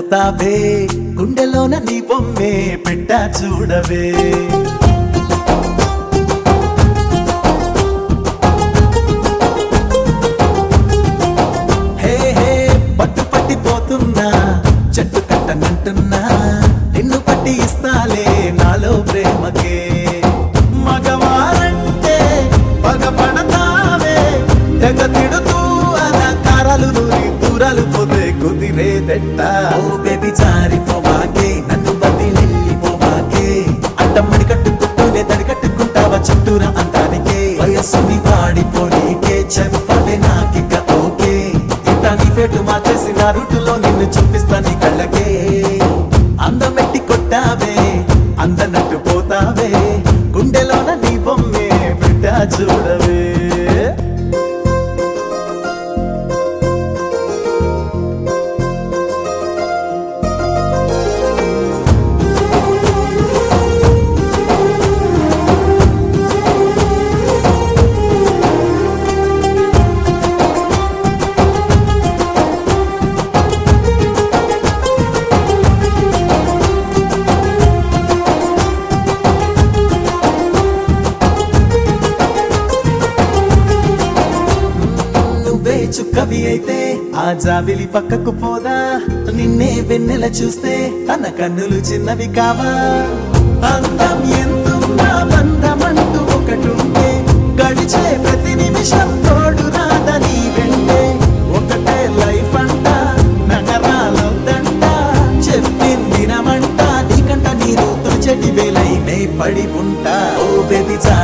వస్తావే గుండెలోన నీ బొమ్మే పెట్టా చూడవే హే హే పట్టు పట్టిపోతున్నా చెట్టు కట్టనంటున్నా నిన్ను పట్టి ఇస్తాలే నాలో ప్రేమకే మగవారంటే పగపడతావే తెగ తిడుతూ అలా కారాలు నూరి దూరాలు పోతే కుదిరేదెట్ట ఓ బేబీ జారిపోమాకే నన్ను వదిలిపోమాకే అడ్డమ్మడి కట్టుకుంటూనే తడి కట్టుకుంటావా చుట్టూరా అంతానికే వయస్సుని వాడిపోనీకే చెప్పవే నాకిక ఓకే ఇంత నీ ఫేటు మార్చేసి నా రూటులో నిన్ను చూపిస్తా నీ కళ్ళకే అందమెట్టి కొట్టావే అందనట్టు పోతావే గుండెలోన నీ బొమ్మే బిడ్డ చూడవే నువ్వే చుక్కవి అయితే ఆ జాబిలి పక్కకు పోదా నిన్నే వెన్నెల చూస్తే తన కన్నులు చిన్నవి కావా అందం ఎంతున్నా బంధమంటూ ఒకటుంటే గడిచే ప్రతి నిమిషం తోడు రాదని వెంటే ఒకటే లైఫ్ అంట నగరాలొద్దంట చెప్పిందినమంట నీకంట నీరు తుచటి వేలైనే పడి ఉంటా ఓ బెది